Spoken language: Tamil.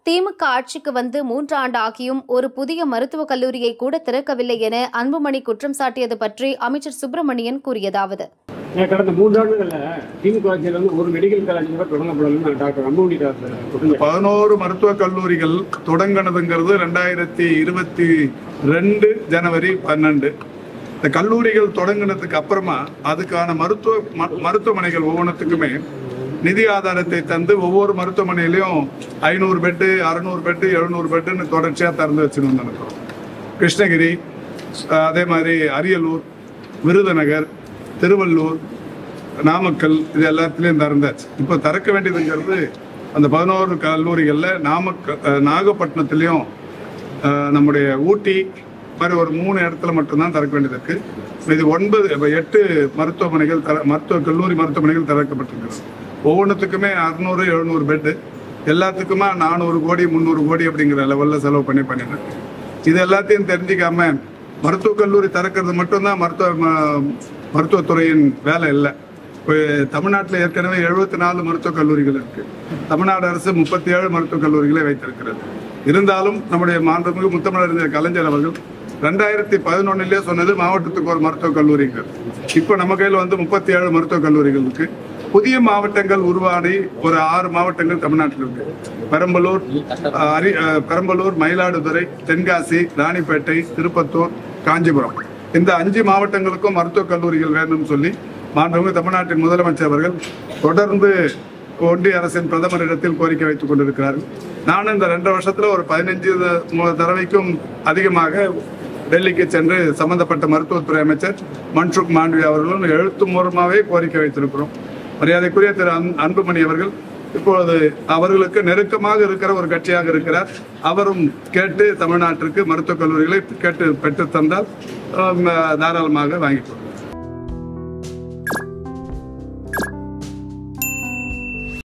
திமுக ஆட்சிக்கு வந்து மூன்றாண்டு ஆகியும் ஒரு புதிய மருத்துவக் கல்லூரியை கூட திறக்கவில்லை என அன்புமணி குற்றம் சாட்டியது பற்றி அமைச்சர் சுப்பிரமணியன் கூறியதாவது ஏன் கடந்த மூன்றாண்டுகளில் திமுக ஆட்சியில் வந்து ஒரு மெடிக்கல் காலேஜ் கூட தொடங்கப்படலன்னு டாக்டர் அன்புமணி டாக்டர் குற்றம் பதினோரு மருத்துவக் கல்லூரிகள் தொடங்கினதுங்கிறது ரெண்டாயிரத்தி இருபத்தி ரெண்டு ஜனவரி பன்னெண்டு இந்த கல்லூரிகள் தொடங்கினதுக்கு அப்புறமா அதுக்கான மருத்துவ ம- மருத்துவமனைகள் ஒவ்வொன்றுத்துக்குமே நிதி ஆதாரத்தை தந்து ஒவ்வொரு மருத்துவமனையிலையும் ஐநூறு பெட்டு அறுநூறு பெட்டு எழுநூறு பெட்டுன்னு தொடர்ச்சியாக திறந்து வச்சுன்னு வந்துருக்கோம் கிருஷ்ணகிரி அஹ் அதே மாதிரி அரியலூர் விருதுநகர் திருவள்ளூர் நாமக்கல் இது எல்லாத்துலேயும் திறந்தாச்சு இப்போ திறக்க வேண்டியதுங்கிறது அந்த பதினோரு கல்லூரிகளில் நாமக்கல் அஹ் நாகப்பட்டினத்துலேயும் அஹ் நம்முடைய ஊட்டி மாதிரி ஒரு மூணு இடத்துல மட்டும்தான் திறக்க வேண்டியது இருக்கு இது ஒன்பது இப்போ எட்டு மருத்துவமனைகள் தர மருத்துவ கல்லூரி மருத்துவமனைகள் திறக்கப்பட்டிருக்கிறது ஒவ்வொன்றுத்துக்குமே அறுநூறு எழுநூறு பெட்டு எல்லாத்துக்குமா நானூறு கோடி முந்நூறு கோடி அப்படிங்கிற லெவலில் செலவு பண்ணி பண்ணிருக்கு இது எல்லாத்தையும் தெரிஞ்சுக்காம மருத்துவக் கல்லூரி திறக்கிறது மட்டும்தான் மருத்துவ ம- மருத்துவத்துறையின் வேலை இல்லை இப்போ தமிழ்நாட்டில் ஏற்கனவே எழுபத்தி நாலு மருத்துவக் கல்லூரிகள் இருக்கு தமிழ்நாடு அரசு முப்பத்தி ஏழு மருத்துவக் கல்லூரிகளை வைத்திருக்கிறது இருந்தாலும் நம்முடைய மாண்புமிகு முத்தமிழறிஞர் கலைஞர் அவர்கள் ரெண்டாயிரத்தி பதினொன்னுலயே சொன்னது மாவட்டத்துக்கு ஒரு மருத்துவக் கல்லூரிகள் இப்போ நம்ம கையில் வந்து முப்பத்தி ஏழு மருத்துவக் கல்லூரிகள் இருக்கு புதிய மாவட்டங்கள் உருவாடி ஒரு ஆறு மாவட்டங்கள் தமிழ்நாட்டில் இருக்கு பெரம்பலூர் அஹ், அரி அஹ், பெரம்பலூர் மயிலாடுதுறை தென்காசி ராணிப்பேட்டை திருப்பத்தூர் காஞ்சிபுரம் இந்த அஞ்சு மாவட்டங்களுக்கும் மருத்துவக் கல்லூரிகள் வேணும்னு சொல்லி மாண்புமிகு தமிழ்நாட்டின் முதலமைச்சர் அவர்கள் தொடர்ந்து ஒன்றிய அரசின் பிரதமரிடத்தில் கோரிக்கை வைத்துக் கொண்டிருக்கிறார்கள் நானும் இந்த ரெண்டரை வருஷத்துல ஒரு பதினஞ்சு தடவைக்கும் அதிகமாக டெல்லிக்கு சென்று சம்பந்தப்பட்ட மருத்துவத்துறை அமைச்சர் மன்சுக் மாண்டவியா அவர்களும் எழுத்து மூலமாகவே கோரிக்கை வைத்திருக்கிறோம் மரியாதைக்குரிய திரு அன்- அன்புமணி அவர்கள் இப்பொழுது அவர்களுக்கு நெருக்கமாக இருக்கிற ஒரு கட்சியாக இருக்கிறார் அவரும் கேட்டு தமிழ்நாட்டிற்கு மருத்துவக் கல்லூரிகளை கேட்டு பெற்று தந்தால் ஆம், தாராளமாக வாங்கிக் கொள்வார்